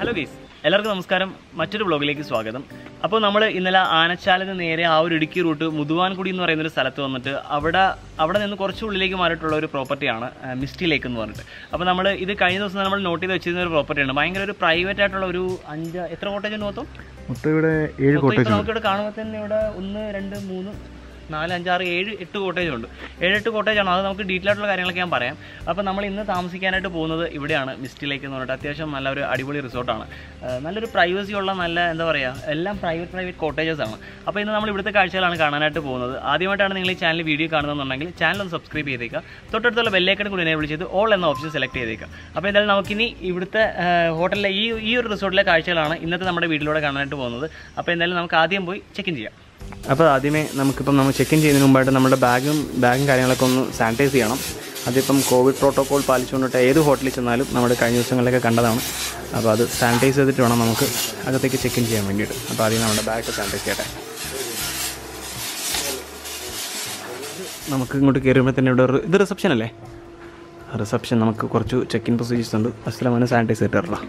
Hello ഗീസ് എല്ലാവർക്കും നമസ്കാരം മറ്റൊരു ബ്ലോഗിലേക്ക് സ്വാഗതം അപ്പോൾ നമ്മൾ ഇന്നലെ ആനച്ചാലിന് നേരെ ആ ഒരു ഇടുക്കി റൂട്ട് മുതുവാൻകുടി എന്ന് പറയുന്ന ഒരു സ്ഥലത്ത് വന്നിട്ട് അവിടെ അവിടെ നിന്ന് കുറച്ച് ഉള്ളിലേക്ക് മാറിയിട്ടുള്ള ഒരു പ്രോപ്പർട്ടിയാണ് മിസ്റ്റി ലേക്ക് എന്ന് പറഞ്ഞിട്ട് അപ്പോൾ നമ്മൾ ഇത് കഴിഞ്ഞ ദിവസം നമ്മൾ നോട്ട് ചെയ്ത് വെച്ചിരുന്ന ഒരു പ്രോപ്പർട്ടിയാണ് ഭയങ്കര ഒരു പ്രൈവറ്റ് ആയിട്ടുള്ള ഒരു അഞ്ച് എത്ര കോട്ടേജ് ഉണ്ട് മൊത്തം മൊത്തം ഇവിടെ ഏഴ് മൊത്തം കോട്ടേജ് ഇപ്പോൾ നമുക്കിവിടെ കാണുമ്പോൾ തന്നെ ഇവിടെ ഒന്ന് രണ്ട് മൂന്ന് നാല് അഞ്ചാറ് ഏഴ് എട്ട് കോട്ടേജ് ഉണ്ട് ഏഴ് എട്ട് കോട്ടേജ് ആണ് അത് നമുക്ക് ഡീറ്റെയിൽ ആയിട്ടുള്ള കാര്യങ്ങളൊക്കെ ഞാൻ പറയാം അപ്പോൾ നമ്മൾ ഇന്ന് താമസിക്കാനായിട്ട് പോകുന്നത് ഇവിടെയാണ് മിസ്റ്റി ലേക്ക് എന്ന് പറഞ്ഞിട്ട് അത്യാവശ്യം നല്ലൊരു അടിപൊളി റിസോർട്ടാണ് നല്ലൊരു പ്രൈവസി ഉള്ള നല്ല എന്താ പറയുക എല്ലാം പ്രൈവറ്റ് പ്രൈവറ്റ് കോട്ടേജസ് ആണ് അപ്പോൾ ഇന്ന് നമ്മൾ ഇവിടുത്തെ കാഴ്ചകളാണ് കാണാനായിട്ട് പോകുന്നത് ആദ്യമായിട്ടാണ് നിങ്ങൾ ഈ ചാനൽ വീഡിയോ കാണുന്നതെന്നുണ്ടെങ്കിൽ ചാനൽ ഒന്ന് സബ്സ്ക്രൈബ് ചെയ്തേക്കുക തൊട്ടടുത്തുള്ള ബെല്ലേക്കൺ കൂടി എന്നെ വിളിച്ചത് ഓൾ എന്ന ഓപ്ഷൻ സെലക്ട് ചെയ്തേക്കുക അപ്പോൾ എന്തായാലും നമുക്കിനി ഇവിടുത്തെ ഹോട്ടലിലെ ഈ ഈ ഒരു റിസോർട്ടിലെ കാഴ്ചകളാണ് ഇന്നത്തെ നമ്മുടെ വീട്ടിലൂടെ കാണാനായിട്ട് പോകുന്നത് അപ്പോൾ എന്തായാലും നമുക്ക് ആദ്യം പോയി ചെക്ക് ഇൻ ചെയ്യാം അപ്പോൾ ആദ്യമേ നമുക്കിപ്പം നമ്മൾ ചെക്ക് ഇൻ ചെയ്യുന്നതിന് മുമ്പായിട്ട് നമ്മുടെ ബാഗും ബാഗും കാര്യങ്ങളൊക്കെ ഒന്ന് സാനിറ്റൈസ് ചെയ്യണം അതിപ്പം കോവിഡ് പ്രോട്ടോകോൾ പാലിച്ചുകൊണ്ടിട്ട് ഏത് ഹോട്ടലിൽ ചെന്നാലും നമ്മുടെ കഴിഞ്ഞ ദിവസങ്ങളിലൊക്കെ കണ്ടതാണ് അപ്പോൾ അത് സാനിറ്റൈസ് ചെയ്തിട്ട് വേണം നമുക്ക് അകത്തേക്ക് ചെക്ക് ഇൻ ചെയ്യാൻ വേണ്ടിയിട്ട് അപ്പോൾ ആദ്യം നമ്മുടെ ബാഗ് സാനിറ്റൈസ് ചെയ്യട്ടെ നമുക്ക് ഇങ്ങോട്ട് കയറുമ്പോൾ തന്നെ ഇവിടെ ഒരു ഇത് റിസപ്ഷൻ അല്ലേ റിസപ്ഷൻ നമുക്ക് കുറച്ച് ചെക്ക് ഇൻ പ്രൊസീജിയേഴ്സ് ഉണ്ട് അസ്ലാമനെ സാനിറ്റൈസ് ചെയ്തിട്ട് തരണം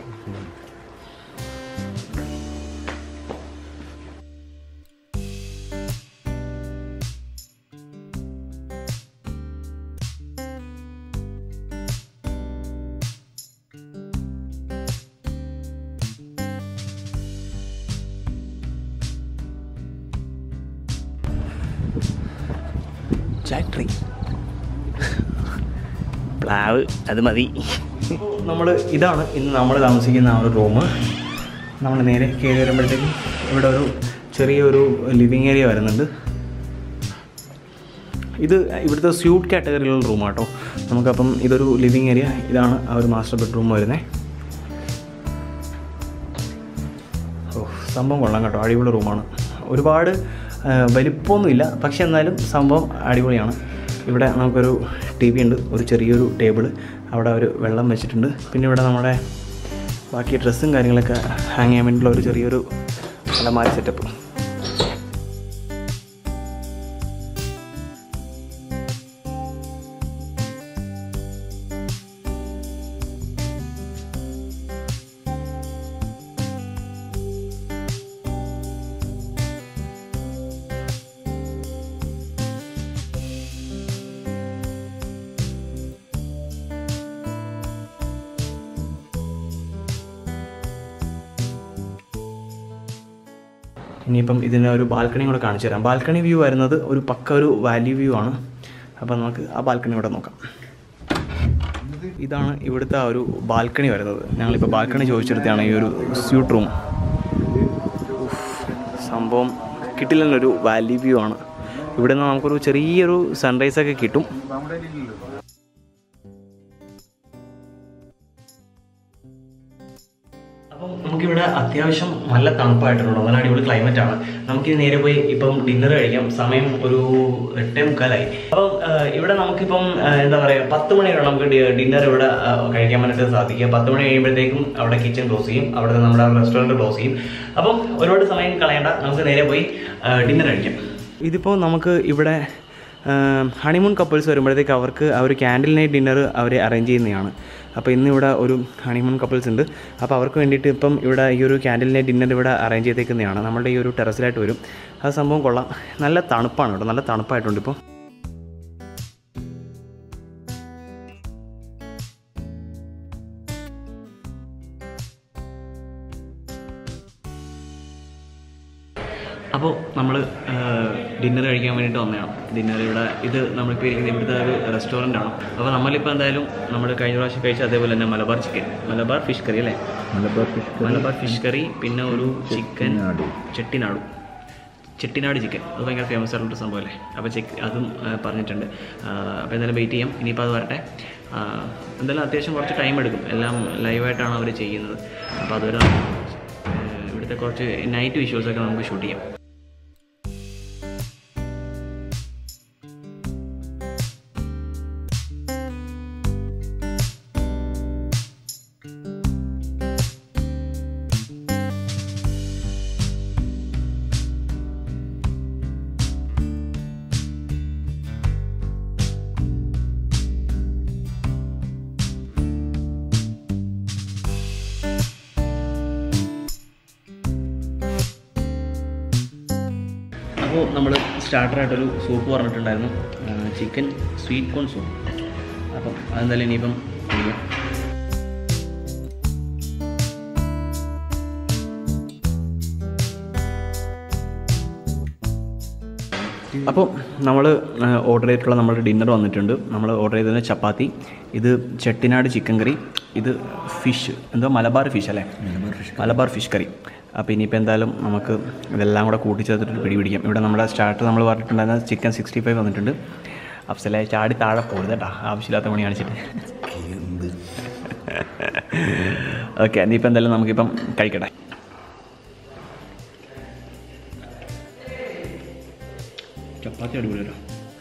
ജാക്ക് ട്രീ പ്ലാവ് അത് മതി നമ്മൾ ഇതാണ് ഇന്ന് നമ്മൾ താമസിക്കുന്ന ആ ഒരു റൂം നമ്മൾ നേരെ കയറി വരുമ്പോഴത്തേക്കും ഇവിടെ ഒരു ചെറിയൊരു ലിവിങ് ഏരിയ വരുന്നുണ്ട് ഇത് ഇവിടുത്തെ സ്യൂട്ട് കാറ്റഗറിയിലുള്ള റൂമാട്ടോ നമുക്കപ്പം ഇതൊരു ലിവിങ് ഏരിയ ഇതാണ് ആ ഒരു മാസ്റ്റർ ബെഡ്റൂം വരുന്നത് ഓ സംഭവം കൊള്ളാം കേട്ടോ അടിപൊളി റൂമാണ് ഒരുപാട് ആ, വലിപ്പമൊന്നുമില്ല പക്ഷെ എന്നാലും സംഭവം അടിപൊളിയാണ് ഇവിടെ നമുക്കൊരു ടി വി ഉണ്ട് ഒരു ചെറിയൊരു ടേബിൾ അവിടെ ഒരു വെള്ളം വെച്ചിട്ടുണ്ട് പിന്നെ ഇവിടെ നമ്മുടെ ബാക്കി ഡ്രസ്സും കാര്യങ്ങളൊക്കെ ഹാങ് ചെയ്യാൻ വേണ്ടിയിട്ടുള്ള ഒരു ചെറിയൊരു അലമാരി സെറ്റപ്പ് ഇനിയിപ്പം ഇതിന് ഒരു ബാൽക്കണി കൂടെ കാണിച്ചു തരാം ബാൽക്കണി വ്യൂ വരുന്നത് ഒരു പക്ക ഒരു വാലി വ്യൂ ആണ് അപ്പം നമുക്ക് ആ ബാൽക്കണി കൂടെ നോക്കാം ഇതാണ് ഇവിടുത്തെ ആ ഒരു ബാൽക്കണി വരുന്നത് ഞങ്ങളിപ്പോൾ ബാൽക്കണി ചോദിച്ചെടുത്താണ് ഈ ഒരു സ്യൂട്ട് റൂം സംഭവം കിട്ടില്ലെന്നൊരു വാലി വ്യൂ ആണ് ഇവിടെ നിന്ന് നമുക്കൊരു ചെറിയൊരു സൺറൈസ് ഒക്കെ കിട്ടും അപ്പം നമുക്കിവിടെ അത്യാവശ്യം നല്ല തണുപ്പായിട്ടുള്ള നല്ല അടിപൊളി ക്ലൈമറ്റ് ആണ് നമുക്കിത് നേരെ പോയി ഇപ്പം ഡിന്നർ കഴിക്കാം സമയം ഒരു എട്ടേ മുക്കാലായി അപ്പം ആ, ഇവിടെ നമുക്കിപ്പം ആ, എന്താ പറയുക പത്ത് മണി വരെ നമുക്ക് ഡിന്നർ ഇവിടെ ആ, കഴിക്കാൻ വേണ്ടിയിട്ട് സാധിക്കുക പത്ത് മണി കഴിയുമ്പോഴത്തേക്കും അവിടെ കിച്ചൺ ക്ലോസ് ചെയ്യും അവിടെ നമ്മുടെ റെസ്റ്റോറൻറ്റ് ക്ലോസ് ചെയ്യും അപ്പം ഒരുപാട് സമയം കളയണ്ട നമുക്ക് നേരെ പോയി ഡിന്നർ കഴിക്കാം ഇതിപ്പോൾ നമുക്ക് ഇവിടെ ഹണിമൂൺ കപ്പിൾസ് വരുമ്പോഴത്തേക്ക് അവർക്ക് ആ ഒരു ക്യാൻഡിൽ നൈറ്റ് ഡിന്നർ അവർ അറേഞ്ച് ചെയ്യുന്നതാണ് അപ്പോൾ ഇന്ന് ഇവിടെ ഒരു ഹണിമൂൺ കപ്പിൾസ് ഉണ്ട് അപ്പോൾ അവർക്ക് വേണ്ടിയിട്ട് ഇപ്പം ഇവിടെ ഈ ഒരു ക്യാൻഡിൽ നൈറ്റ് ഡിന്നർ ഇവിടെ അറേഞ്ച് ചെയ്തേക്കുന്നതാണ് നമ്മുടെ ഈ ഒരു ടെറസിലായിട്ട് വരും അത് സംഭവം കൊള്ളാം നല്ല തണുപ്പാണ് കേട്ടോ നല്ല തണുപ്പായിട്ടുണ്ട് ഇപ്പോൾ അപ്പോൾ നമ്മൾ ഡിന്നർ കഴിക്കാൻ വേണ്ടിയിട്ട് വന്നതാണ് ഡിന്നർ ഇവിടെ ഇത് നമ്മളിപ്പോൾ ഇരിക്കുന്ന ഇവിടുത്തെ ഒരു റെസ്റ്റോറൻ്റ് ആണ് അപ്പോൾ നമ്മളിപ്പോൾ എന്തായാലും നമ്മൾ കഴിഞ്ഞ പ്രാവശ്യം കഴിച്ച അതേപോലെ തന്നെ Malabar chicken Malabar fish curry അല്ലേ Malabar fish Malabar fish curry പിന്നെ ഒരു ചിക്കൻ ചെട്ടിനാടു ചെട്ടിനാട് ചിക്കൻ അത് ഭയങ്കര ഫേമസ് ആയിട്ടുള്ള സംഭവമല്ലേ അപ്പോൾ ചെക്ക് അതും ആ, പറഞ്ഞിട്ടുണ്ട് ആ, അപ്പോൾ എന്തായാലും വെയിറ്റ് ചെയ്യാം ഇനിയിപ്പോൾ അത് വരട്ടെ ആ, എന്തായാലും അത്യാവശ്യം കുറച്ച് ടൈം എടുക്കും എല്ലാം ലൈവായിട്ടാണ് അവർ ചെയ്യുന്നത് അപ്പോൾ അതൊരു ആ, ഇവിടുത്തെ കുറച്ച് നൈറ്റ് വിഷ്വൽസൊക്കെ നമുക്ക് ഷൂട്ട് ചെയ്യാം അപ്പോൾ നമ്മൾ സ്റ്റാർട്ടറായിട്ടൊരു സൂപ്പ് പറഞ്ഞിട്ടുണ്ടായിരുന്നു ചിക്കൻ സ്വീറ്റ് കോൺ സൂപ്പ് അപ്പം അതെന്തായാലും ഇനിയിപ്പം കുടിക്കാം അപ്പോൾ നമ്മൾ ഓർഡർ ചെയ്തിട്ടുള്ള നമ്മുടെ ഡിന്നർ വന്നിട്ടുണ്ട് നമ്മൾ ഓർഡർ ചെയ്തത് ചപ്പാത്തി ഇത് ചെട്ടിനാട് ചിക്കൻ കറി ഇത് ഫിഷ് എന്തോ മലബാർ ഫിഷ് അല്ലേ മലബാർ ഫിഷ് കറി അപ്പോൾ ഇനിയിപ്പോൾ എന്തായാലും നമുക്ക് ഇതെല്ലാം കൂടെ കൂട്ടിച്ചേർത്തിട്ട് പിടി പിടിക്കാം ഇവിടെ നമ്മുടെ സ്റ്റാർട്ടർ നമ്മൾ പറഞ്ഞിട്ടുണ്ടായിരുന്ന ചിക്കൻ സിക്സ്റ്റി ഫൈവ് വന്നിട്ടുണ്ട് അഫ്സലെ ചാടി താഴെ പോകരുത് കേട്ടോ ആവശ്യമില്ലാത്ത പണി കാണിച്ചിട്ട് ഓക്കെ ഇനിയിപ്പോൾ എന്തായാലും നമുക്കിപ്പം കഴിക്കട്ടെ ചപ്പാത്തി അടിപൊളിയല്ലോ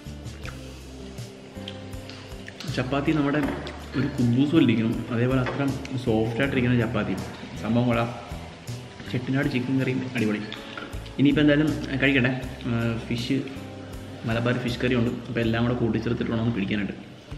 ചപ്പാത്തി നമ്മുടെ ഒരു കുബൂസ് പോലെ ഇരിക്കണം അതേപോലെ അത്ര സോഫ്റ്റ് ആയിട്ടിരിക്കുന്ന ചപ്പാത്തി സംഭവം കൊള്ളാം ചെട്ടിനാട് ചിക്കൻ കറിയും അടിപൊളി ഇനിയിപ്പോൾ എന്തായാലും കഴിക്കട്ടെ ഫിഷ് മലബാർ ഫിഷ് കറി ഉണ്ട് അപ്പോൾ എല്ലാം കൂടെ കൂട്ടിച്ചേർത്തിട്ട് വേണം ഒന്ന് പിടിക്കാനായിട്ട്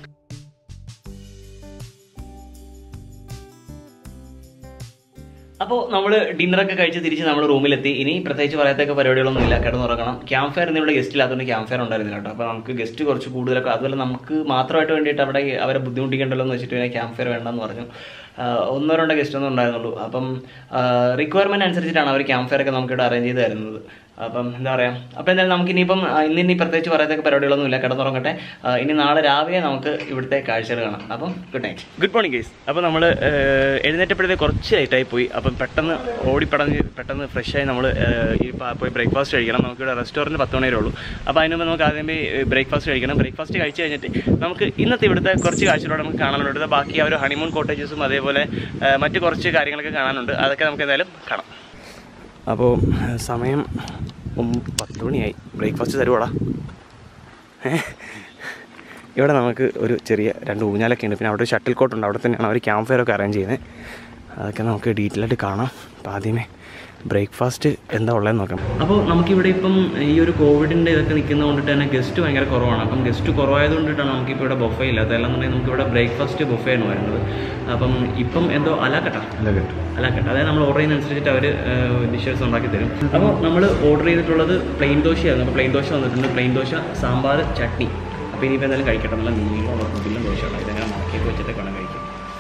അപ്പോൾ നമ്മൾ ഡിന്നറൊക്കെ കഴിച്ച് തിരിച്ച് നമ്മൾ റൂമിലെത്തി ഇനി പ്രത്യേകിച്ച് പറയാത്തൊക്കെ പരിപാടികളൊന്നും ഇല്ല കിടന്നുറങ്ങണം ക്യാമ്പ് ഫയർ ഇവിടെ ഗസ്റ്റ് ഇല്ലാത്തതുകൊണ്ട് ക്യാമ്പ് ഫയർ ഉണ്ടായിരുന്നില്ല കേട്ടോ അപ്പോൾ നമുക്ക് ഗസ്റ്റ് കുറച്ച് കൂടുതലൊക്കെ അതുപോലെ നമുക്ക് മാത്രമായിട്ട് വേണ്ടിയിട്ട് അവിടെ അവരെ ബുദ്ധിമുട്ടിക്കണ്ടല്ലോ എന്ന് വെച്ചിട്ട് പിന്നെ ക്യാമ്പ് ഫയർ വേണ്ടെന്ന് പറഞ്ഞു ആഹ് ഒന്നോ രണ്ടോ ഗസ്റ്റ് ഒന്നും ഉണ്ടായിരുന്നുള്ളൂ അപ്പം റിക്വയർമെൻറ്റ് അനുസരിച്ചിട്ടാണ് അവർ ക്യാമ്പ് ഫയർ ഒക്കെ നമുക്കിവിടെ അറേഞ്ച് ചെയ്ത് തരുന്നത് അപ്പം എന്താ പറയുക അപ്പോൾ എന്തായാലും നമുക്ക് ഇനിയിപ്പം ആ, ഇന്ന് ഇനി പ്രത്യേകിച്ച് പറയത്തൊക്കെ പരിപാടികളൊന്നും ഇല്ല കിടന്നുറങ്ങട്ടെ ആ, ഇനി നാളെ രാവിലെ നമുക്ക് ഇവിടുത്തെ കാഴ്ചകൾ കാണാം അപ്പം good night good morning guys അപ്പോൾ നമ്മൾ എഴുന്നേറ്റപ്പോഴത്തെ കുറച്ച് ലേറ്റായി പോയി അപ്പം പെട്ടെന്ന് ഓടിപ്പടഞ്ഞ് പെട്ടെന്ന് ഫ്രഷായി നമ്മൾ ഈ പ- പോയി ബ്രേക്ക്ഫാസ്റ്റ് കഴിക്കണം നമുക്കിവിടെ റെസ്റ്റോറൻറ്റ് പത്ത് മണി വരെ ഉള്ളൂ അപ്പോൾ അതിന് മുമ്പ് നമുക്ക് ആദ്യം പോയി ബ്രേക്ക്ഫാസ്റ്റ് കഴിക്കണം ബ്രേക്ക്ഫാസ്റ്റ് കഴിച്ച് കഴിഞ്ഞിട്ട് നമുക്ക് ഇന്നത്തെ ഇവിടുത്തെ കുറച്ച് കാഴ്ചകളോടെ നമുക്ക് കാണാനുണ്ട് ഇവിടുത്തെ ബാക്കി ആ ഒരു ഹണിമൂൺ കോട്ടേജസും അതേപോലെ ആ, മറ്റ് കുറച്ച് കാര്യങ്ങളൊക്കെ കാണാനുണ്ട് അതൊക്കെ നമുക്ക് എന്തായാലും കാണാം അപ്പോൾ സമയം ഒമ്പ- പത്ത് മണിയായി ബ്രേക്ക്ഫാസ്റ്റ് തരുവാടാ ഏ? ഇവിടെ നമുക്ക് ഒരു ചെറിയ രണ്ട് ഊഞ്ഞാലൊക്കെ ഉണ്ട് പിന്നെ അവിടെ ഒരു ഷട്ടിൽ കോട്ട് ഉണ്ട് അവിടെ തന്നെയാണ് അവർ ക്യാമ്പ് ഫയർ ഒക്കെ അറേഞ്ച് ചെയ്യുന്നത് അതൊക്കെ നമുക്ക് ഡീറ്റെയിൽ ആയിട്ട് കാണാം അപ്പോൾ ആദ്യമേ ബ്രേക്ക്ഫാസ്റ്റ് എന്താ ഉള്ളതെന്ന് നോക്കാം അപ്പോൾ നമുക്കിവിടെ ഇപ്പം ഈ ഒരു കോവിഡിൻ്റെ ഇതൊക്കെ നിൽക്കുന്നത് കൊണ്ടിട്ട് തന്നെ ഗസ്റ്റ് ഭയങ്കര കുറവാണ് അപ്പം ഗസ്റ്റ് കുറവായത് കൊണ്ടിട്ടാണ് നമുക്കിപ്പോൾ ഇവിടെ ബൊഫേ ഇല്ലാത്തത് അല്ലാന്നുണ്ടെങ്കിൽ നമുക്ക് ഇവിടെ ബ്രേക്ക്ഫാസ്റ്റ് ബൊഫേ ആണ് വരുന്നത് അപ്പം ഇപ്പം എന്തോ അലാക്കട്ട അലാക്കട്ട അതായത് നമ്മൾ ഓർഡർ ചെയ്യുന്ന അനുസരിച്ചിട്ട് അവർ ഡിഷസ് ഉണ്ടാക്കി തരും അപ്പോൾ നമ്മൾ ഓർഡർ ചെയ്തിട്ടുള്ളത് പ്ലെയിൻ ദോശയായിരുന്നു അപ്പോൾ പ്ലെയിൻ ദോശ വന്നിട്ടുണ്ട് പ്ലെയിൻ ദോശ സാമ്പാർ ചട്നി അപ്പോൾ ഇനിയിപ്പോൾ എന്തായാലും കഴിക്കട്ടെ നല്ല നീളം ഉറപ്പില്ല ദോശ ഉണ്ട് ഇതങ്ങനെ മടക്കിയൊക്കെ വെച്ചിട്ടൊക്കെ വേണം കഴിക്കാൻ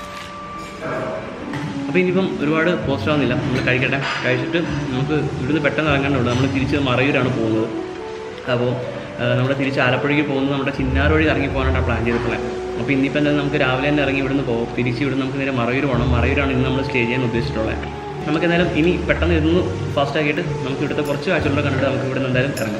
അപ്പോൾ ഇനിയിപ്പം ഒരുപാട് പോസ്റ്റ് ആവുന്നില്ല നമ്മൾ കഴിക്കട്ടെ കഴിച്ചിട്ട് നമുക്ക് ഇവിടുന്ന് പെട്ടെന്ന് ഇറങ്ങേണ്ടതുണ്ട് നമ്മൾ തിരിച്ച് മറയൂരാണ് പോകുന്നത് അപ്പോൾ നമ്മൾ തിരിച്ച് ആലപ്പുഴയ്ക്ക് പോകുന്നത് നമ്മുടെ ചിന്നാർ വഴി ഇറങ്ങി പോകാനാണ് പ്ലാൻ ചെയ്തിട്ടുള്ളത് അപ്പോൾ ഇന്നിപ്പോൾ എന്തായാലും നമുക്ക് രാവിലെ തന്നെ ഇറങ്ങി ഇവിടുന്ന് പോകും തിരിച്ച് ഇവിടുന്ന് നമുക്ക് നേരെ മറയൂർ പോകണം മറയൂരാണ് ഇന്ന് നമ്മൾ സ്റ്റേ ചെയ്യാൻ ഉദ്ദേശിച്ചിട്ടുള്ളത് നമുക്ക് എന്തായാലും ഇനി പെട്ടെന്ന് ഇന്ന് ഫാസ്റ്റ് ആക്കിയിട്ട് നമുക്ക് ഇവിടുത്തെ കുറച്ച് കാഴ്ചകളൊക്കെ കണ്ടിട്ട് നമുക്ക് ഇവിടുന്ന് എന്തായാലും ഇറങ്ങാം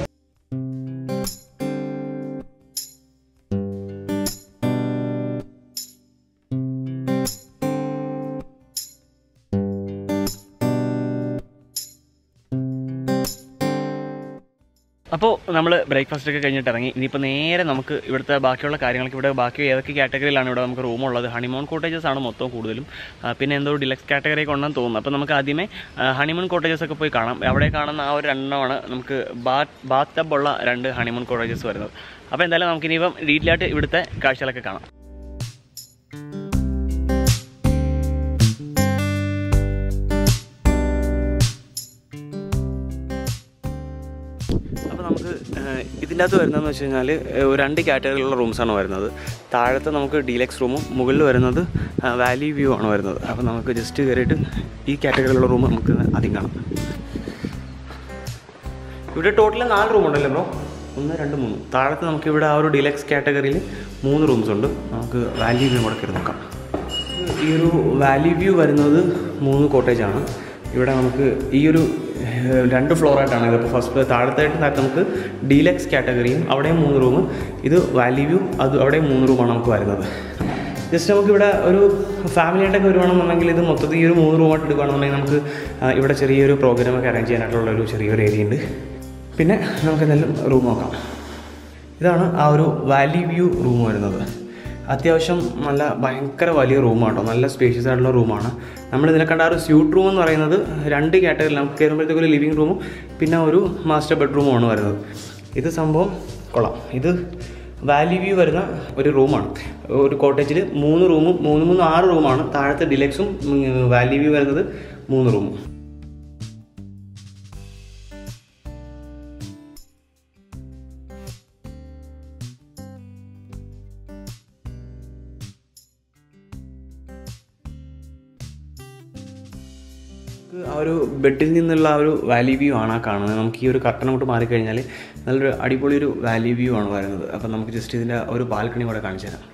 അപ്പോൾ നമ്മൾ ബ്രേക്ക്ഫാസ്റ്റ് ഒക്കെ കഴിഞ്ഞിട്ട് ഇറങ്ങി ഇനിയിപ്പോൾ നേരെ നമുക്ക് ഇവിടുത്തെ ബാക്കിയുള്ള കാര്യങ്ങൾക്ക് ഇവിടെ ബാക്കി ഏതൊക്കെ കാറ്റഗറിയിലാണ് ഇവിടെ നമുക്ക് റൂമുള്ളത് ഹണിമൂൺ കോട്ടേജസ് ആണ് മൊത്തം കൂടുതലും ആ, പിന്നെ എന്തോ ഡിലക്സ് കാറ്റഗറി ഒക്കെ ഉണ്ടെന്ന് തോന്നുന്നു അപ്പോൾ നമുക്ക് ആദ്യമേ ഹണിമൂൺ കോട്ടേജസ് ഒക്കെ പോയി കാണാം അവിടെ കാണുന്ന ആ ഒരു രണ്ടെണ്ണമാണ് നമുക്ക് ബാത്ത് ബാത്ത് ടബ് ഉള്ള രണ്ട് ഹണിമൂൺ കോട്ടേജസ് വരുന്നത് അപ്പോൾ എന്തായാലും നമുക്ക് ഇനിയിപ്പം ഡീറ്റെയിൽ ആയിട്ട് ഇവിടുത്തെ കാഴ്ചകളൊക്കെ കാണാം അപ്പോൾ നമുക്ക് ഏഹ്, ഇതിൻ്റെ അകത്ത് വരുന്നതെന്ന് വെച്ച് കഴിഞ്ഞാൽ ഏഹ്, ഒരു രണ്ട് കാറ്റഗറിയിലുള്ള റൂംസാണ് വരുന്നത് താഴത്തെ നമുക്ക് ഡീലക്സ് റൂമും മുകളിൽ വരുന്നത് വാലി വ്യൂ ആണ് വരുന്നത് അപ്പോൾ നമുക്ക് ജസ്റ്റ് കയറിയിട്ട് ഈ കാറ്റഗറിയിലുള്ള റൂം നമുക്ക് ആദ്യം കാണാം ഇവിടെ ടോട്ടൽ നാല് റൂം ഉണ്ടല്ലോ ബ്രോ ഒന്ന് രണ്ട് മൂന്ന് താഴത്ത് നമുക്ക് ഇവിടെ ആ ഒരു ഡീലക്സ് കാറ്റഗറിയിൽ മൂന്ന് റൂംസ് ഉണ്ട് നമുക്ക് വാലി വ്യൂ കൂടെ കയറി നോക്കാം ഈ ഒരു വാലി വ്യൂ വരുന്നത് മൂന്ന് കോട്ടേജാണ് ഇവിടെ നമുക്ക് ഈ ഒരു ഏഹ്, രണ്ട് ഫ്ലോറായിട്ടാണ് ഇതിപ്പോൾ ഫസ്റ്റ് താഴത്തായിട്ട് താഴത്ത് നമുക്ക് ഡീലക്സ് കാറ്റഗറിയും അവിടെയും മൂന്ന് റൂം ഇത് വാലി വ്യൂ അത് അവിടെയും മൂന്ന് റൂമാണ് നമുക്ക് വരുന്നത് ജസ്റ്റ് നമുക്ക് ഇവിടെ ഒരു ഫാമിലി ആയിട്ടൊക്കെ വരുവാണെന്നുണ്ടെങ്കിൽ ഇത് മൊത്തത്തിൽ ഈ ഒരു മൂന്ന് റൂമായിട്ട് എടുക്കുകയാണെന്നുണ്ടെങ്കിൽ നമുക്ക് ആ, ഇവിടെ ചെറിയൊരു പ്രോഗ്രാമൊക്കെ അറേഞ്ച് ചെയ്യാനായിട്ടുള്ള ഒരു ചെറിയൊരു ഏരിയ ഉണ്ട് പിന്നെ നമുക്ക് എന്തായാലും റൂം നോക്കാം ഇതാണ് ആ ഒരു വാലി വ്യൂ റൂം വരുന്നത് അത്യാവശ്യം നല്ല ഭയങ്കര വലിയ റൂമാട്ടോ നല്ല സ്പേഷ്യസ് ആയിട്ടുള്ള റൂമാണ് നമ്മൾ ഇതിനെ കണ്ട ആ ഒരു സ്യൂട്ട് റൂം എന്ന് പറയുന്നത് രണ്ട് കാറ്റഗറി നമുക്ക് കയറുമ്പോഴത്തേക്ക് ഒരു ലിവിങ് റൂമും പിന്നെ ഒരു മാസ്റ്റർ ബെഡ്റൂമുമാണ് വരുന്നത് ഇത് സംഭവം കൊള്ളാം ഇത് വാലി വ്യൂ വരുന്ന ഒരു റൂമാണ് ഒരു കോട്ടേജിൽ മൂന്ന് റൂമും മൂന്ന് മൂന്ന് ആറ് റൂമാണ് താഴത്തെ ഡിലക്സും വാലി വ്യൂ വരുന്നത് മൂന്ന് റൂമും ആ ഒരു ബെഡിൽ നിന്നുള്ള ആ ഒരു വാലി വ്യൂ ആണ് ആ കാണുന്നത് നമുക്ക് ഈ ഒരു കർട്ടൻ അങ്ങോട്ട് മാറിക്കഴിഞ്ഞാൽ നല്ലൊരു അടിപൊളി ഒരു വാലി വ്യൂ ആണ് വരുന്നത് അപ്പം നമുക്ക് ജസ്റ്റ് ഇതിൻ്റെ ഒരു ബാൽക്കണി കൂടെ കാണിച്ചു തരാം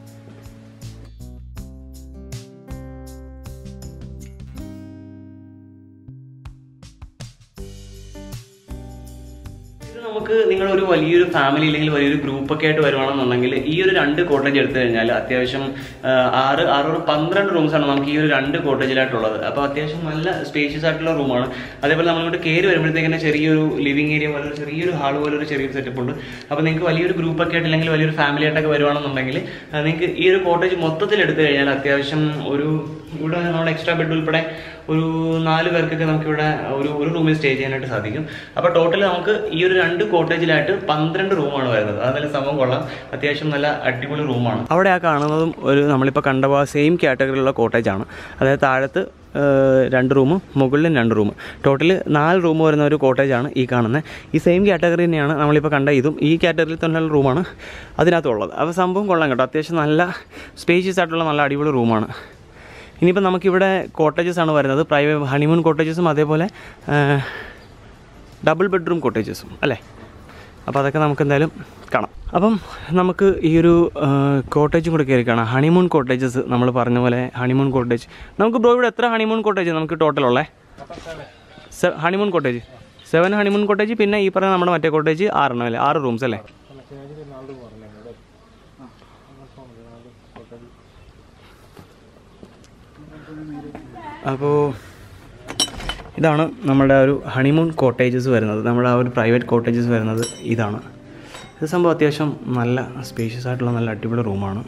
ഇത് നമുക്ക് നിങ്ങൾ ഒരു വലിയൊരു ഫാമിലി അല്ലെങ്കിൽ വലിയൊരു ഗ്രൂപ്പ് ഒക്കെ ആയിട്ട് വരുവാണെന്നുണ്ടെങ്കിൽ ഈ ഒരു രണ്ട് കോട്ടേജ് എടുത്തു കഴിഞ്ഞാൽ അത്യാവശ്യം ആ, ആറ് ആറ് പന്ത്രണ്ട് റൂംസ് ആണ് നമുക്ക് ഈ ഒരു രണ്ട് കോട്ടേജിലായിട്ടുള്ളത് അപ്പോൾ അത്യാവശ്യം നല്ല സ്പേഷ്യസ് ആയിട്ടുള്ള റൂമാണ് അതേപോലെ നമ്മളിങ്ങോട്ട് കയറി വരുമ്പോഴത്തേക്കിന് ചെറിയൊരു ലിവിങ് ഏരിയ പോലെ ഒരു ചെറിയൊരു ഹാൾ പോലെ ഒരു ചെറിയൊരു സെറ്റപ്പ് ഉണ്ട് അപ്പോൾ നിങ്ങൾക്ക് വലിയൊരു ഗ്രൂപ്പ് ഒക്കെ ആയിട്ട് അല്ലെങ്കിൽ വലിയൊരു ഫാമിലി ആയിട്ടൊക്കെ വരുവാണെന്നുണ്ടെങ്കിൽ ആ, നിങ്ങൾക്ക് ഈ ഒരു കോട്ടേജ് മൊത്തത്തിൽ എടുത്തു കഴിഞ്ഞാൽ അത്യാവശ്യം ഒരു ഇവിടെ നമ്മുടെ എക്സ്ട്രാ ബെഡ് ഉൾപ്പെടെ ഒരു നാല് പേർക്കൊക്കെ നമുക്ക് ഇവിടെ ഒരു ഒരു റൂമിൽ സ്റ്റേ ചെയ്യാനായിട്ട് സാധിക്കും അപ്പോൾ ടോട്ടൽ നമുക്ക് ഈ ഒരു രണ്ട് കോട്ടേജിലായിട്ട് പന്ത്രണ്ട് റൂമാണ് വരുന്നത് അതെല്ലാം സംഭവം കൊള്ളാം അത്യാവശ്യം നല്ല അടിപൊളി റൂമാണ് അവിടെ ആ കാണുന്നതും ഒരു നമ്മളിപ്പോൾ കണ്ട സെയിം കാറ്റഗറിയിലുള്ള കോട്ടേജാണ് അതായത് താഴത്ത് ഏഹ്, രണ്ട് റൂമും മുകളിലും രണ്ട് റൂം ടോട്ടൽ നാല് റൂം വരുന്ന ഒരു കോട്ടേജാണ് ഈ കാണുന്നത് ഈ സെയിം കാറ്റഗറി തന്നെയാണ് നമ്മളിപ്പോൾ കണ്ട ഇതും ഈ കാറ്റഗറിയിൽ തന്നെയുള്ള റൂമാണ് അതിനകത്തുള്ളത് അപ്പോൾ സംഭവം കൊള്ളാം കേട്ടോ അത്യാവശ്യം നല്ല സ്പേഷ്യസ് ആയിട്ടുള്ള നല്ല അടിപൊളി റൂമാണ് ഇനിയിപ്പോൾ നമുക്കിവിടെ കോട്ടേജസ് ആണ് വരുന്നത് പ്രൈവറ്റ് ഹണിമൂൺ കോട്ടേജസും അതേപോലെ ഡബിൾ ബെഡ്റൂം കോട്ടേജസും അല്ലേ അപ്പോൾ അതൊക്കെ നമുക്ക് എന്തായാലും കാണാം അപ്പം നമുക്ക് ഈ ഒരു കോട്ടേജും കൂടെ കയറി കാണാം ഹണിമൂൺ കോട്ടേജസ് നമ്മൾ പറഞ്ഞ പോലെ ഹണിമൂൺ കോട്ടേജ് നമുക്ക് ബ്രോ ഇവിടെ എത്ര ഹണിമൂൺ കോട്ടേജ് നമുക്ക് ടോട്ടൽ ഉള്ളേ honeymoon cottage seven honeymoon cottage പിന്നെ ഈ പറഞ്ഞ നമ്മുടെ മറ്റേ കോട്ടേജ് ആറെണ്ണം അല്ലേ ആറ് റൂംസ് അല്ലേ അപ്പോൾ ഇതാണ് നമ്മുടെ ഒരു ഹണിമൂൺ കോട്ടേജസ് വരുന്നത് നമ്മുടെ ആ ഒരു പ്രൈവറ്റ് കോട്ടേജസ് വരുന്നത് ഇതാണ് ഇത് സംഭവം അത്യാവശ്യം നല്ല സ്പേഷ്യസ് ആയിട്ടുള്ള നല്ല അടിപൊളി റൂമാണ്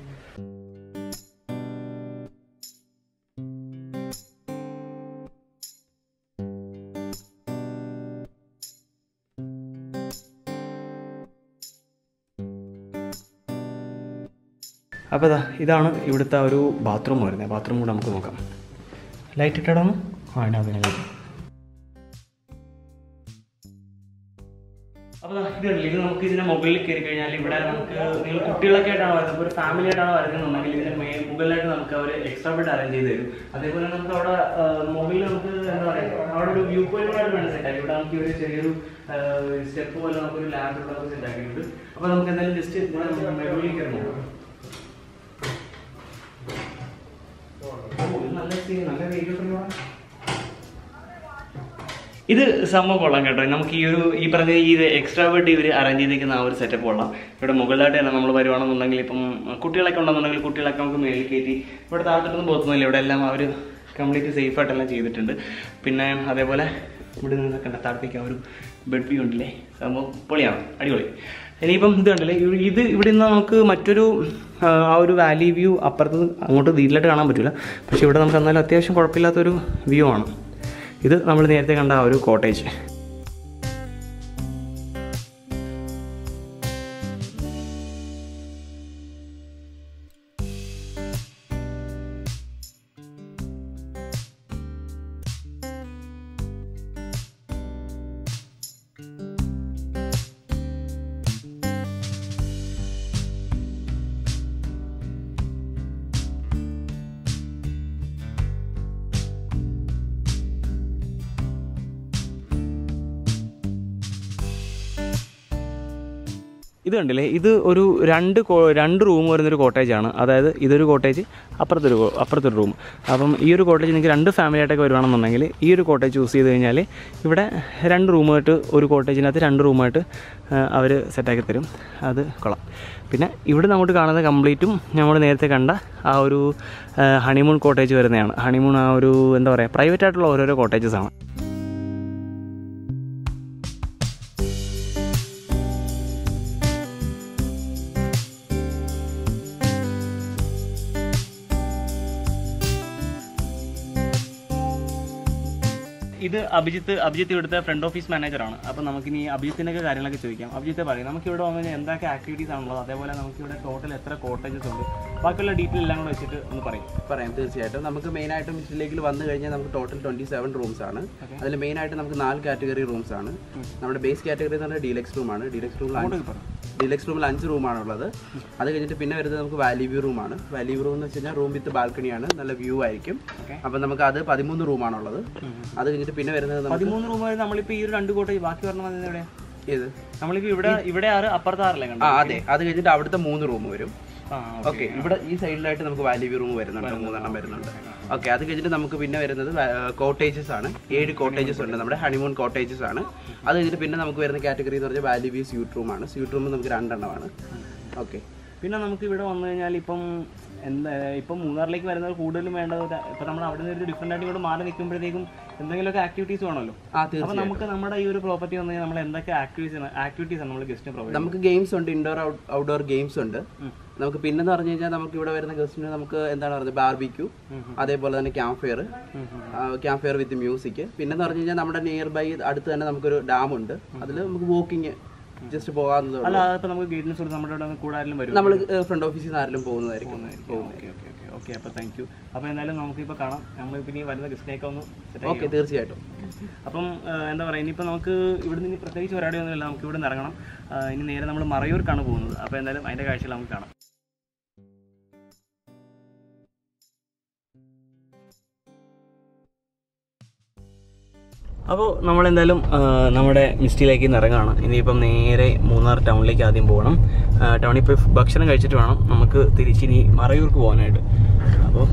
അപ്പോൾ ഇതാ ഇതാണ് ഇവിടുത്തെ ആ ഒരു ബാത്റൂം വരുന്നത് ബാത്റൂം കൂടെ നമുക്ക് നോക്കാം ലൈറ്റ് ഇട്ടടാണ് ആ അതിനകത്ത് ലൈറ്റ് അപ്പോൾ ഇത് കണ്ടില്ലേ ഇത് നമുക്ക് ഇതിന്റെ മുകളിൽ കയറി കഴിഞ്ഞാൽ ഇവിടെ നമുക്ക് നിങ്ങൾ കുട്ടികളൊക്കെ ആയിട്ടാണ് വരുന്നത് ഒരു ഫാമിലി ആയിട്ടാണ് വരുന്നതെന്നുണ്ടെങ്കിൽ ഇതിന്റെ മേ മുകളിലായിട്ട് നമുക്ക് അവർ എക്സ്ട്രാ ബെഡ് അറേഞ്ച് ചെയ്ത് തരും അതേപോലെ നമുക്ക് അവിടെ ആ, മുകളിൽ നമുക്ക് എന്താ പറയുക അവിടെ ഒരു വ്യൂ പോയിന്റ് ആയിട്ട് വേണം സെറ്റ് ആക്കി ഇവിടെ നമുക്ക് ഒരു ചെറിയൊരു സ്റ്റെപ്പ് പോലെ നമുക്കൊരു ലാബ് ഇവിടെ നമുക്ക് സെറ്റ് ആക്കിയിട്ടുണ്ട് അപ്പോൾ നമുക്ക് എന്തായാലും ജസ്റ്റ് മുകളിൽ കയറി നോക്കാം ഓ, ഇത് നല്ല scene, നല്ല വെയിലുണ്ടല്ലോ ഇവിടെ. ഇത് സംഭവം കൊള്ളാം കേട്ടോ നമുക്ക് ഈ ഒരു ഈ പറഞ്ഞ ഈ എക്സ്ട്രാ ബെഡ് ഇവർ അറേഞ്ച് ചെയ്തിരിക്കുന്ന ആ ഒരു സെറ്റപ്പ് കൊള്ളാം ഇവിടെ മുകളിലായിട്ട് തന്നെ നമ്മൾ വരുവാണെന്നുണ്ടെങ്കിൽ ഇപ്പം കുട്ടികളൊക്കെ ഉണ്ടെന്നുണ്ടെങ്കിൽ കുട്ടികളൊക്കെ നമുക്ക് മേളിൽ കയറ്റി ഇവിടെ താഴത്തോട്ടൊന്നും പോകുന്നില്ല ഇവിടെ എല്ലാം അവർ കംപ്ലീറ്റ് സേഫ് ആയിട്ടെല്ലാം ചെയ്തിട്ടുണ്ട് പിന്നെ അതേപോലെ ഇവിടെ നിന്നൊക്കെ ഉണ്ട് താഴത്തേക്ക് ആ ഒരു ബെഡ് വ്യൂ ഉണ്ടല്ലേ സംഭവം പൊളിയാണ് അടിപൊളി ഇനിയിപ്പം ഇത് കണ്ടില്ലേ ഇവ- ഇത് ഇവിടെ നിന്ന് നമുക്ക് മറ്റൊരു ആ, ആ ഒരു വാലി വ്യൂ അപ്പുറത്ത് അങ്ങോട്ട് ഡീറ്റെയിലായിട്ട് കാണാൻ പറ്റില്ല പക്ഷേ ഇവിടെ നമുക്ക് എന്നാലും അത്യാവശ്യം കുഴപ്പമില്ലാത്തൊരു വ്യൂ ആണ് ഇത് നമ്മൾ നേരത്തെ കണ്ട ആ ഒരു കോട്ടേജ് ഇത് കണ്ടില്ലേ ഇത് ഒരു രണ്ട് കോ- രണ്ട് റൂം വരുന്നൊരു കോട്ടേജാണ് അതായത് ഇതൊരു കോട്ടേജ് അപ്പുറത്തൊരു കോ- അപ്പുറത്തൊരു റൂം അപ്പം ഈ ഒരു കോട്ടേജ് നിങ്ങൾക്ക് രണ്ട് ഫാമിലി ആയിട്ടൊക്കെ വരുവാണെന്നുണ്ടെങ്കിൽ ഈ ഒരു കോട്ടേജ് ചൂസ് ചെയ്ത് കഴിഞ്ഞാൽ ഇവിടെ രണ്ട് റൂമായിട്ട് ഒരു കോട്ടേജിനകത്ത് രണ്ട് റൂമായിട്ട് അവർ സെറ്റാക്കി തരും അത് കൊള്ളാം പിന്നെ ഇവിടെ അങ്ങോട്ട് കാണുന്നത് കംപ്ലീറ്റും നമ്മൾ നേരത്തെ കണ്ട ആ ഒരു ഹണിമൂൺ കോട്ടേജ് വരുന്നതാണ് ഹണിമൂൺ ആ ഒരു എന്താ പറയുക പ്രൈവറ്റ് ആയിട്ടുള്ള ഓരോരോ കോട്ടേജസ് ആണ് ഇത് അഭിജിത്ത് അഭിജിത്ത് ഇവിടുത്തെ ഫ്രണ്ട് ഓഫീസ് മാനേജറാണ് അപ്പോൾ നമുക്കിനി അഭിജിത്തിനൊക്കെ കാര്യങ്ങളൊക്കെ ചോദിക്കാം അഭിജിത്തെ പറയും നമുക്ക് ഇവിടെ വന്നു കഴിഞ്ഞാൽ എന്തൊക്കെ ആക്ടിവിറ്റീസ് ആണുള്ളത് അതേപോലെ നമുക്ക് ഇവിടെ ടോട്ടൽ എത്ര കോട്ടേജസ് ഉണ്ട് ബാക്കിയുള്ള ഡീറ്റെയിൽ എല്ലാം കൂടെ വെച്ചിട്ട് ഒന്ന് പറയും പറയാം തീർച്ചയായിട്ടും നമുക്ക് മെയിൻ ആയിട്ടും ലിസ്റ്റിലേക്ക് വന്നു കഴിഞ്ഞാൽ നമുക്ക് ടോട്ടൽ ട്വന്റി സെവൻ റൂംസ് ആണ് അതിൽ മെയിൻ ആയിട്ട് നമുക്ക് നാല് കാറ്റഗറി റൂംസ് ആണ് നമ്മുടെ ബേസ് കാറ്റഗറി എന്ന് പറഞ്ഞാൽ ഡീലക്സ് റൂം ആണ് ഡീലക്സ് റൂമിൽ ഡീലക്സ് റൂമിൽ അഞ്ച് റൂമാണ് ഉള്ളത് അത് കഴിഞ്ഞിട്ട് പിന്നെ വരുന്നത് നമുക്ക് വാലി വ്യൂ റൂമാണ് വാലി വ്യൂ റൂം എന്ന് വെച്ച് കഴിഞ്ഞാൽ റൂം വിത്ത് ബാൽക്കണിയാണ് നല്ല വ്യൂ ആയിരിക്കും അപ്പം നമുക്ക് അത് പതിമൂന്ന് റൂമാണുള്ളത് അത് കഴിഞ്ഞിട്ട് പിന്നെ വരുന്നത് നമുക്ക് പതിമൂന്ന് റൂം നമ്മളിപ്പോൾ ഈ ഒരു രണ്ട് കോട്ടേജ് ബാക്കി പറഞ്ഞ മതി എവിടെയാ ഏത് നമ്മളിപ്പോൾ ഇവിടെ ഇവിടെ ആറ് അപ്പുറത്ത് ആറല്ലേ ആ കണ്ടോ അതെ അത് കഴിഞ്ഞിട്ട് അവിടുത്തെ മൂന്ന് റൂം വരും ആ ഓക്കെ ഇവിടെ ഈ സൈഡിലായിട്ട് നമുക്ക് വാലി വ്യൂ റൂം വരുന്നുണ്ട് മൂന്നെണ്ണം വരുന്നുണ്ട് ഓക്കെ അത് കഴിഞ്ഞിട്ട് നമുക്ക് പിന്നെ വരുന്നത് കോട്ടേജസ് ആണ് ഏഴ് കോട്ടേജസ് ഉണ്ട് നമ്മുടെ ഹണിമൂൺ കോട്ടേജസ് ആണ് അത് കഴിഞ്ഞിട്ട് പിന്നെ നമുക്ക് വരുന്ന കാറ്റഗറി എന്ന് പറഞ്ഞാൽ വാലി വ്യൂ സ്യൂട്ട് റൂം ആണ് സ്യൂട്ട് റൂം നമുക്ക് രണ്ടെണ്ണമാണ് ഓക്കെ പിന്നെ നമുക്ക് ഇവിടെ വന്നു കഴിഞ്ഞാൽ ഇപ്പം എന്താ ഇപ്പം മൂന്നാറിലേക്ക് വരുന്നത് കൂടുതലും വേണ്ടത് ഒരു- ഇപ്പം നമ്മൾ അവിടെ നിന്ന് ഒരു ഡിഫറെൻ്റ് ആയിട്ട് ഇങ്ങോട്ട് മാറി നിൽക്കുമ്പോഴത്തേക്കും എന്തെങ്കിലുമൊക്കെ ആക്ടിവിറ്റീസ് വേണമല്ലോ ആ അപ്പം തീർച്ചയായും നമുക്ക് നമ്മുടെ ഈ ഒരു പ്രോപ്പർട്ടി വന്നു കഴിഞ്ഞാൽ നമ്മൾ എന്തൊക്കെ ആക്ടിവിറ്റീസ് ആക്ടിവിറ്റീസ് ആണ് നമ്മൾ ഗസ്റ്റിന് പ്രൊവൈഡ് നമുക്ക് ഗെയിംസ് ഉണ്ട് ഇൻഡോർ ഔട്ട്ഡോർ ഗെയിംസ് ഉണ്ട് നമുക്ക് പിന്നെന്ന് പറഞ്ഞു കഴിഞ്ഞാൽ നമുക്ക് ഇവിടെ വരുന്ന ഗസ്റ്റിന് നമുക്ക് എന്താണ് പറയുന്നത് ബാർബിക്യൂ അതേപോലെ തന്നെ camp fire camp fire with music പിന്നെന്ന് പറഞ്ഞു കഴിഞ്ഞാൽ നമ്മുടെ നിയർ ബൈ അടുത്ത് തന്നെ നമുക്കൊരു ഡാം ഉണ്ട് അതിൽ നമുക്ക് വാക്കിങ് ജസ്റ്റ് പോകാവുന്നതേ ഉള്ളൂ അല്ല അതിപ്പോൾ നമുക്ക് ഗൈഡൻസ് കൊടുത്ത് നമ്മുടെ ഇവിടെ നിന്ന് കൂടെ ആരെങ്കിലും വരും നമ്മൾ ഫ്രണ്ട് ഓഫീസിൽ നിന്ന് ആരെങ്കിലും പോകുന്നതായിരിക്കും ഓക്കെ ഓക്കെ ഓക്കെ ഓക്കെ അപ്പോൾ താങ്ക് യു അപ്പോൾ എന്തായാലും നമുക്കിപ്പോൾ കാണാം നമ്മൾ പിന്നെ ഈ വരുന്ന ഗസ്റ്റിനെയൊക്കെ ഒന്ന് സെറ്റ് ഓക്കെ തീർച്ചയായിട്ടും അപ്പം ആ, എന്താ പറയുക ഇനിയിപ്പോൾ നമുക്ക് ഇവിടെ നിന്ന് പ്രത്യേകിച്ച് പരിപാടിയൊന്നുമില്ല നമുക്ക് ഇവിടെ നിന്ന് ഇറങ്ങണം ആ, ഇനി നേരെ നമ്മൾ മറയൂർക്കാണ് പോകുന്നത് അപ്പോൾ എന്തായാലും അതിൻ്റെ കാഴ്ചകൾ നമുക്ക് കാണാം അപ്പോൾ നമ്മളെന്തായാലും ആ, നമ്മുടെ മിസ്റ്റിലേക്ക് നിന്ന് ഇറങ്ങുകയാണ് ഇനിയിപ്പം നേരെ മൂന്നാർ ടൗണിലേക്ക് ആദ്യം പോകണം ആ, ടൗണിൽ പോയി ഭക്ഷണം കഴിച്ചിട്ട് വേണം നമുക്ക് തിരിച്ചിനി മറയൂർക്ക് പോകാനായിട്ട് അപ്പോൾ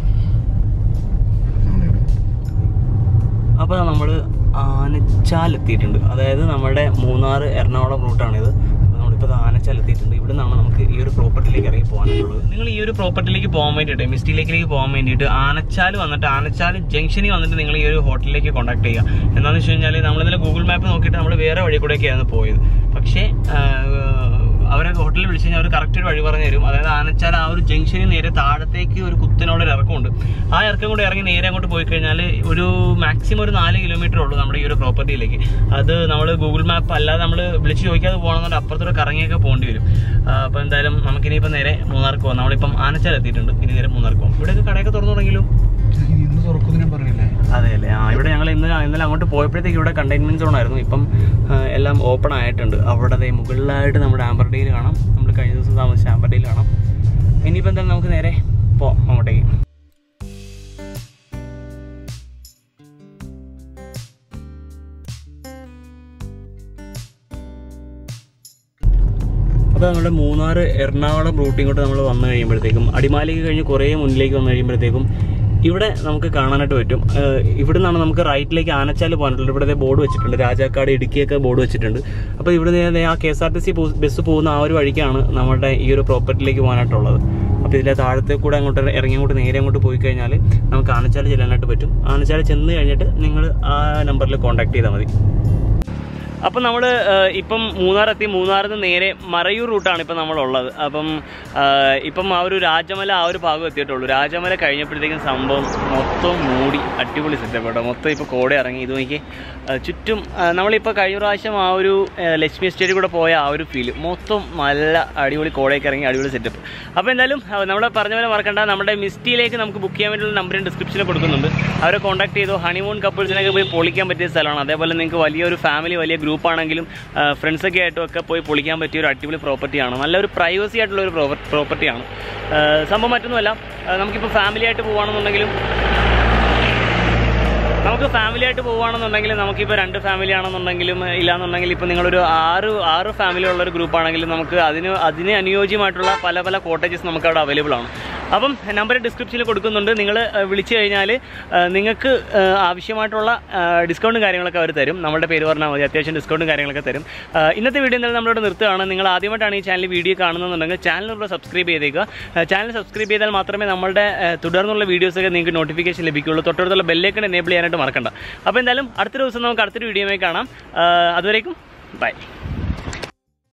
അപ്പോൾ നമ്മൾ ആനച്ചാൽ എത്തിയിട്ടുണ്ട് അതായത് നമ്മുടെ മൂന്നാർ എറണാകുളം റൂട്ടാണിത് അപ്പോൾ നമ്മളിപ്പോൾ ആനച്ചാൽ എത്തിയിട്ടുണ്ട് ഇവിടെ നിന്നാണ് നമുക്ക് ഈ ഒരു പ്രോപ്പർട്ടിയിലേക്ക് ഇറങ്ങി പോകാനുള്ളത് നിങ്ങൾ ഈ ഒരു പ്രോപ്പർട്ടിയിലേക്ക് പോകാൻ വേണ്ടിയിട്ട് മിസ്റ്റി ലേക്കിലേക്ക് പോകാൻ വേണ്ടിയിട്ട് ആനച്ചാൽ വന്നിട്ട് ആനച്ചാൽ ജംഗ്ഷനിൽ വന്നിട്ട് നിങ്ങൾ ഈ ഒരു ഹോട്ടലിലേക്ക് കോൺടാക്ട് ചെയ്യുക എന്താണെന്ന് വെച്ച് കഴിഞ്ഞാൽ നമ്മളിതിൽ ഗൂഗിൾ മാപ്പ് നോക്കിയിട്ട് നമ്മൾ വേറെ വഴി കൂടെയൊക്കെയാണ് പോയത് പക്ഷേ ആ, അവരെ ഹോട്ടലിൽ വിളിച്ച് കഴിഞ്ഞാൽ അവർ കറക്റ്റ് ഒരു വഴി പറഞ്ഞു തരും അതായത് ആനച്ചാൽ ആ ഒരു ജംഗ്ഷനിൽ നേരെ താഴത്തേക്ക് ഒരു കുത്തിനോട് ഒരു ഇറക്കമുണ്ട് ആ ഇറക്കം കൂടെ ഇറങ്ങി നേരെ അങ്ങോട്ട് പോയി കഴിഞ്ഞാൽ ഒരു മാക്സിമം ഒരു നാല് കിലോമീറ്റർ ഉള്ളൂ നമ്മുടെ ഈ ഒരു പ്രോപ്പർട്ടിയിലേക്ക് അത് നമ്മൾ ഗൂഗിൾ മാപ്പ് അല്ലാതെ നമ്മൾ വിളിച്ച് ചോദിക്കാതെ പോകണമെന്നുണ്ടെങ്കിൽ അപ്പുറത്തൊരു കറങ്ങിയൊക്കെ പോകേണ്ടി വരും അപ്പോൾ എന്തായാലും നമുക്കിനിയിപ്പോൾ നേരെ മൂന്നാർക്ക് പോകാം നമ്മളിപ്പം ആനച്ചാൽ എത്തിയിട്ടുണ്ട് ഇനി നേരെ മൂന്നാർക്ക് പോകാം ഇവിടെയൊക്കെ കടയൊക്കെ തുറന്നു തുടങ്ങിയല്ലോ ഇന്ന് തുറക്കുന്നു ഞാൻ പറഞ്ഞില്ലേ അതെ അല്ലേ ആ ഇവിടെ ഞങ്ങൾ ഇന്നലെ ഇന്നലെ അങ്ങോട്ട് പോയപ്പോഴത്തേക്ക് ഇവിടെ കണ്ടെയ്ൻമെന്റ് സോൺ ആയിരുന്നു ഇപ്പം ആ, എല്ലാം ഓപ്പൺ ആയിട്ടുണ്ട് അവിടെ ദേ മുകളിലായിട്ട് നമ്മുടെ ആമ്പർഡേയിൽ കാണാം നമ്മൾ കഴിഞ്ഞ ദിവസം താമസിച്ച ആമ്പർഡേയിൽ കാണാം ഇനിയിപ്പോൾ എന്തായാലും നമുക്ക് നേരെ പോവാം അങ്ങോട്ടേക്ക് അപ്പോൾ നമ്മുടെ മൂന്നാർ എറണാകുളം റൂട്ട് ഇങ്ങോട്ട് നമ്മൾ വന്നു കഴിയുമ്പോഴത്തേക്കും അടിമാലിക്ക് കഴിഞ്ഞ് കുറേ മുന്നിലേക്ക് വന്നു കഴിയുമ്പോഴത്തേക്കും ഇവിടെ നമുക്ക് കാണാനായിട്ട് പറ്റും ഏഹ് ഇവിടെ നിന്നാണ് നമുക്ക് റൈറ്റിലേക്ക് ആനച്ചാൽ പോകാനുള്ളത് ഇവിടെ ബോർഡ് വെച്ചിട്ടുണ്ട് രാജാക്കാട് ഇടുക്കിയൊക്കെ ബോർഡ് വെച്ചിട്ടുണ്ട് അപ്പോൾ ഇവിടെ നിന്ന് ആ K S R T C bus പോകുന്ന ആ ഒരു വഴിക്കാണ് നമ്മുടെ ഈ ഒരു പ്രോപ്പർട്ടിയിലേക്ക് പോകാനായിട്ടുള്ളത് അപ്പോൾ ഇതിലെ താഴത്തെ കൂടെ അങ്ങോട്ട് ഇറങ്ങി അങ്ങോട്ട് നേരെ അങ്ങോട്ട് പോയി കഴിഞ്ഞാൽ നമുക്ക് ആനച്ചാൽ ചെല്ലാനായിട്ട് പറ്റും ആനച്ചാൽ ചെന്ന് കഴിഞ്ഞിട്ട് നിങ്ങൾ ആ നമ്പറിൽ കോൺടാക്ട് ചെയ്താൽ മതി അപ്പം നമ്മൾ ഇപ്പം മൂന്നാർ എത്തി മൂന്നാറിൽ നിന്ന് നേരെ മറയൂർ റൂട്ടാണ് ഇപ്പം നമ്മളുള്ളത് അപ്പം ആ, ഇപ്പം ആ ഒരു രാജമല ആ ഒരു ഭാഗം എത്തിയിട്ടുള്ളൂ രാജമല കഴിഞ്ഞപ്പോഴത്തേക്കും സംഭവം മൊത്തം മൂടി അടിപൊളി സെറ്റപ്പ് കേട്ടോ മൊത്തം ഇപ്പോൾ കോട ഇറങ്ങി ഇത് നോക്കി ആ, ചുറ്റും ആ, നമ്മളിപ്പോൾ കഴിഞ്ഞ പ്രാവശ്യം ആ ഒരു ആ, ലക്ഷ്മി എസ്റ്റേറ്റിൽ കൂടെ പോയ ആ ഒരു ഫീല് മൊത്തം നല്ല അടിപൊളി കോടയൊക്കെ ഇറങ്ങി അടിപൊളി സെറ്റപ്പ് അപ്പോൾ എന്തായാലും നമ്മൾ പറഞ്ഞ പോലെ മറക്കണ്ട നമ്മുടെ മിസ്റ്റിയിലേക്ക് നമുക്ക് ബുക്ക് ചെയ്യാൻ വേണ്ടിയുള്ള നമ്പർ ഡിസ്ക്രിപ്ഷനിൽ കൊടുക്കുന്നുണ്ട് അവരെ കോൺടാക്ട് ചെയ്തു ഹണിമൂൺ കപ്പിൾസിനൊക്കെ പോയി പൊളിക്കാൻ പറ്റിയ സ്ഥലമാണ് അതേപോലെ നിങ്ങൾക്ക് വലിയൊരു ഫാമിലി വലിയ ഗ്രൂപ്പ് ആണെങ്കിലും ഫ്രണ്ട്സൊക്കെ ആയിട്ടും ഒക്കെ പോയി പൊളിക്കാൻ പറ്റിയ ഒരു അടിപൊളി പ്രോപ്പർട്ടിയാണ് നല്ലൊരു പ്രൈവസി ആയിട്ടുള്ള ഒരു പ്രോപ്പർട്ടിയാണ് സംഭവം മറ്റൊന്നുമല്ല ആ, നമുക്കിപ്പോൾ ഫാമിലി ആയിട്ട് പോവുകയാണെന്നുണ്ടെങ്കിലും നമുക്ക് ഫാമിലി ആയിട്ട് പോവുകയാണെന്നുണ്ടെങ്കിൽ നമുക്കിപ്പോൾ രണ്ട് ഫാമിലി ആണെന്നുണ്ടെങ്കിലും ഇല്ലാന്നുണ്ടെങ്കിൽ ഇപ്പോൾ നിങ്ങളൊരു ആറ് ആറ് ഫാമിലി ഉള്ള ഒരു ഗ്രൂപ്പ് ആണെങ്കിലും നമുക്ക് അതിന് അതിന് അനുയോജ്യമായിട്ടുള്ള പല പല കോട്ടേജസ് നമുക്ക് അവിടെ അവൈലബിൾ ആണ് അപ്പം നമ്പർ ഡിസ്ക്രിപ്ഷനിൽ കൊടുക്കുന്നുണ്ട് നിങ്ങൾ വിളിച്ചു കഴിഞ്ഞാൽ നിങ്ങൾക്ക് ആ, ആവശ്യമായിട്ടുള്ള ഡിസ്കൗണ്ടും കാര്യങ്ങളൊക്കെ അവർ തരും നമ്മുടെ പേര് പറഞ്ഞാൽ മതി അത്യാവശ്യം ഡിസ്കൗണ്ടും കാര്യങ്ങളൊക്കെ തരും ആ, ഇന്നത്തെ വീഡിയോ എന്തായാലും നമ്മളിവിടെ നിർത്തുകയാണ് നിങ്ങൾ ആദ്യമായിട്ടാണ് ഈ ചാനൽ വീഡിയോ കാണുന്നുണ്ടെങ്കിൽ ചാനലിലൂടെ സബ്സ്ക്രൈബ് ചെയ്തേക്കുക ചാനൽ സബ്സ്ക്രൈബ് ചെയ്താൽ മാത്രമേ നമ്മുടെ ആ, തുടർന്നുള്ള വീഡിയോസൊക്കെ നിങ്ങൾക്ക് നോട്ടിഫിക്കേഷൻ ലഭിക്കുകയുള്ളൂ തൊട്ടടുത്തുള്ള ബെല്ലേക്കൺ എനേബിൾ ചെയ്യാനായിട്ട് മറക്കണ്ട അപ്പോൾ എന്തായാലും അടുത്ത ദിവസം നമുക്ക് അടുത്തൊരു വീഡിയോയുമായി കാണാം ആ, അതുവരേക്കും ബൈ